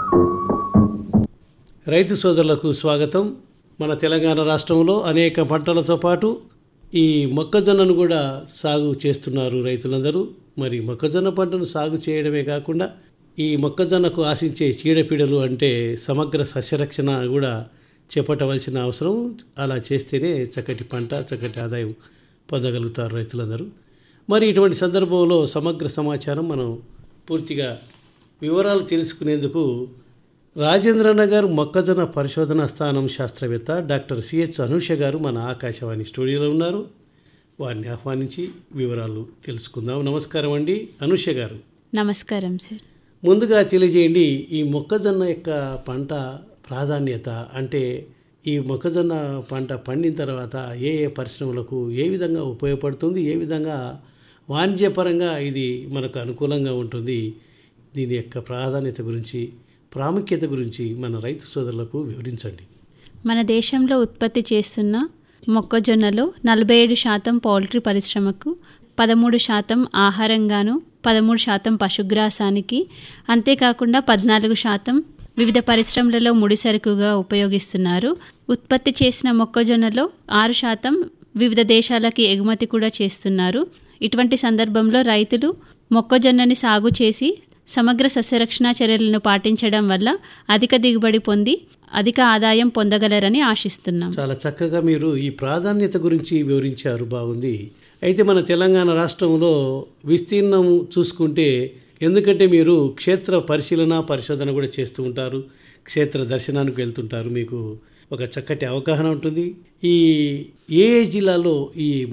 రైతు సోదరులకు స్వాగతం మన తెలంగాణ రాష్ట్రంలో అనేక పంటలతో పాటు ఈ మొక్కజొన్నను కూడా సాగు చేస్తున్నారు రైతులందరూ మరి మొక్కజొన్న పంటను సాగు చేయడమే కాకుండా ఈ మొక్కజొన్నకు ఆశించే చీడపీడలు అంటే సమగ్ర సస్యరక్షణ కూడా చేపట్టవలసిన అవసరం అలా చేస్తేనే చక్కటి పంట చక్కటి ఆదాయం పొందగలుగుతారు రైతులందరూ మరి ఇటువంటి సందర్భంలో సమగ్ర సమాచారం మనం పూర్తిగా వివరాలు తెలుసుకునేందుకు రాజేంద్రనగర్ మొక్కజొన్న పరిశోధన స్థానం శాస్త్రవేత్త డాక్టర్ సిహెచ్ అనూష గారు మన ఆకాశవాణి స్టూడియోలో ఉన్నారు వారిని ఆహ్వానించి వివరాలు తెలుసుకుందాం నమస్కారం అండి అనూష గారు నమస్కారం సార్ ముందుగా తెలియజేయండి ఈ మొక్కజొన్న యొక్క పంట ప్రాధాన్యత అంటే ఈ మొక్కజొన్న పంట పండిన తర్వాత ఏ ఏ పరిశ్రమలకు ఏ విధంగా ఉపయోగపడుతుంది ఏ విధంగా వాణిజ్యపరంగా ఇది మనకు అనుకూలంగా ఉంటుంది దీని యొక్క ప్రాధాన్యత గురించి ప్రాముఖ్యత గురించి మన రైతు సోదరులకు వివరించండి మన దేశంలో ఉత్పత్తి చేస్తున్న మొక్కజొన్నలో నలభై ఏడు శాతం పౌల్ట్రీ పరిశ్రమకు పదమూడు శాతం ఆహారంగాను పదమూడు శాతం పశుగ్రాసానికి అంతేకాకుండా పద్నాలుగు శాతం వివిధ పరిశ్రమలలో ముడిసరుకుగా ఉపయోగిస్తున్నారు ఉత్పత్తి చేసిన మొక్కజొన్నలో ఆరు శాతం వివిధ దేశాలకి ఎగుమతి కూడా చేస్తున్నారు ఇటువంటి సందర్భంలో రైతులు మొక్కజొన్నని సాగు చేసి సమగ్ర సస్యరక్షణ చర్యలను పాటించడం వల్ల అధిక దిగుబడి పొంది అధిక ఆదాయం పొందగలరని ఆశిస్తున్నాం చాలా చక్కగా మీరు ఈ ప్రాధాన్యత గురించి వివరించారు బాగుంది అయితే మన తెలంగాణ రాష్ట్రంలో విస్తీర్ణం చూసుకుంటే ఎందుకంటే మీరు క్షేత్ర పరిశీలన పరిశోధన కూడా చేస్తూ ఉంటారు క్షేత్ర దర్శనానికి వెళ్తుంటారు మీకు ఒక చక్కటి అవగాహన ఉంటుంది ఈ ఏ ఏ జిల్లాలో ఈ